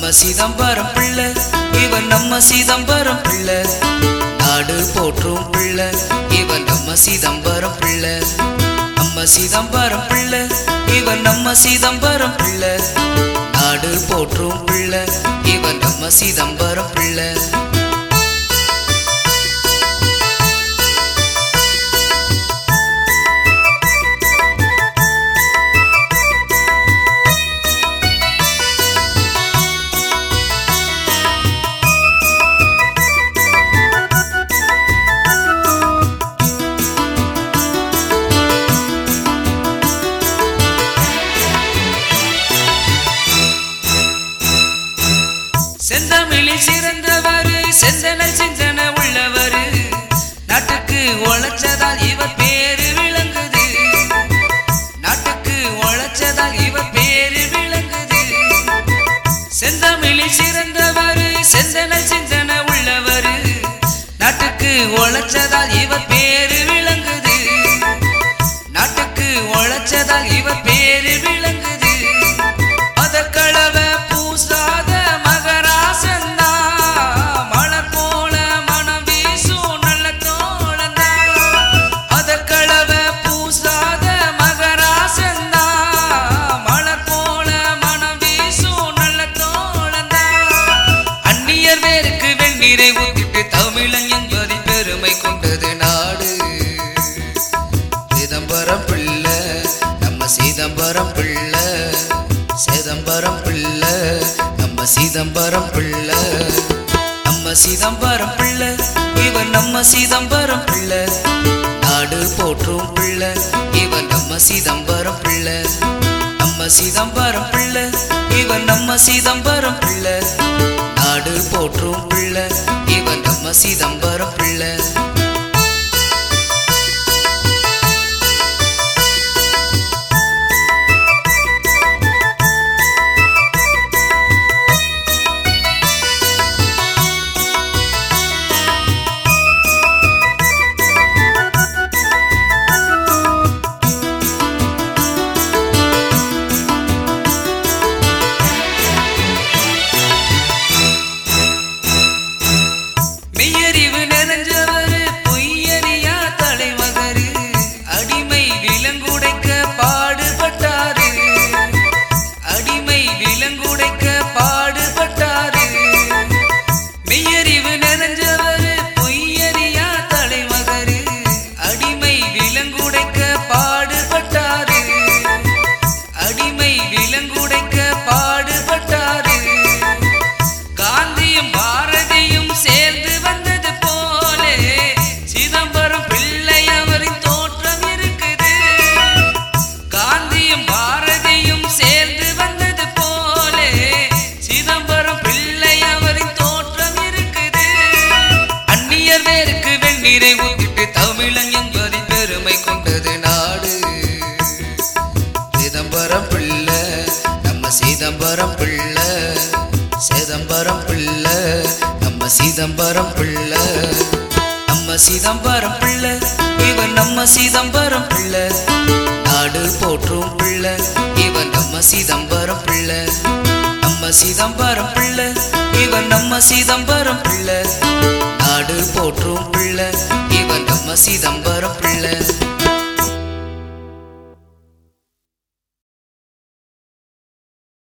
நம்ம சிதம்பரம் பிள்ளை இவன் நம்ம சிதம்பரம் பிள்ளை நாடு போற்றும் பிள்ளை இவன் நம்ம சிதம்பரம் பிள்ளை நம்ம சிதம்பரம் பிள்ளை இவன் நம்ம சிதம்பரம் பிள்ளை நாடு போற்றும் பிள்ளை இவன் நம்ம சிதம்பரம் பிள்ளை செந்தமிழில் சிறந்தவர் செந்தனல் சிந்தன உள்ளவர் நாட்டுக்கு உழைச்சதால் இவர் பேரு விளங்குது நாட்டுக்கு உழைச்சதால் இவர் பேரு விளங்குது செந்தமிழில் சிறந்தவர் செந்தனல் சிந்தன உள்ளவர் நாட்டுக்கு உழைச்சதால் இவர் பேரு விளங்குது நாட்டுக்கு உழைச்சதால் இவர் பேரு விளங்குது மதக்களவ பூசாத மகராசந்தா மலர் போல மனம் வீசும் நல்ல தோழந்தா மதக்களவ பூசாத மகராசந்தா மலர் போல மனம் வீசும் நல்ல தோழந்தா அந்நியர் வேருக்கு வெந்நீரை ஊத்திட்டு தமிழன் என்பதில் பெருமை கொண்டது நாடு சிதம்பரம் பிள்ளை நம்ம சிதம்பரம் பிள்ளை சிதம்பரம் பிள்ளை நம்ம சிதம்பரம் பிள்ளை நம்ம சிதம்பரம் பிள்ளை இவன் நம்ம சிதம்பரம் பிள்ளை நாடு போற்றும் பிள்ளை இவன் நம்ம சிதம்பரம் பிள்ளை நம்ம சிதம்பரம் பிள்ளை இவன் நம்ம சிதம்பரம் பிள்ளை நாடு போற்றும் பிள்ளை இவன் நம்ம சிதம்பரம் பிள்ளை மெய்யறிவு நிறைஞ்சவரு பொய்யறியா தலைமகரு அடிமை விலங்குடைக்க பாடுபட்டாரு அடிமை விலங்குடைக்க பாடுபட்டாரு மெய்யறிவு நிறைஞ்சவரு பொய்யறியா தலைமகரு அடிமை விலங்குடைக்க பாடுபட்டாரு அடிமை விலங்குடைக்க பாடுபட்டாரு காந்தியும் பாரதியும் சேர்ந்து வந்தது போலே சிதம்பரம் பிள்ளை அவரின் தோற்றம் இருக்குது காந்தியும் பாரதியும் சேர்ந்து வந்தது போலே சிதம்பரம் பிள்ளை அவரின் தோற்றம் இருக்குது அந்நியர் வேருக்கு வெந்நீரை ஊத்திட்டு தமிழன் என்பதில் பெருமை கொண்டது நாடு சிதம்பரம் பிள்ளை நம்ம சிதம்பரம் பிள்ளை சிதம்பரம் பிள்ளை நம்ம சிதம்பரம் பிள்ளை நம்ம சிதம்பரம் பிள்ளை இவன் நம்ம சிதம்பரம் பிள்ளை நாடு போற்றும் பிள்ளை இவன் நம்ம சிதம்பரம் பிள்ளை நம்ம சிதம்பரம் பிள்ளை இவன் நம்ம சிதம்பரம் பிள்ளை நாடு போற்றும் பிள்ளை இவன் நம்ம சிதம்பரம் பிள்ளை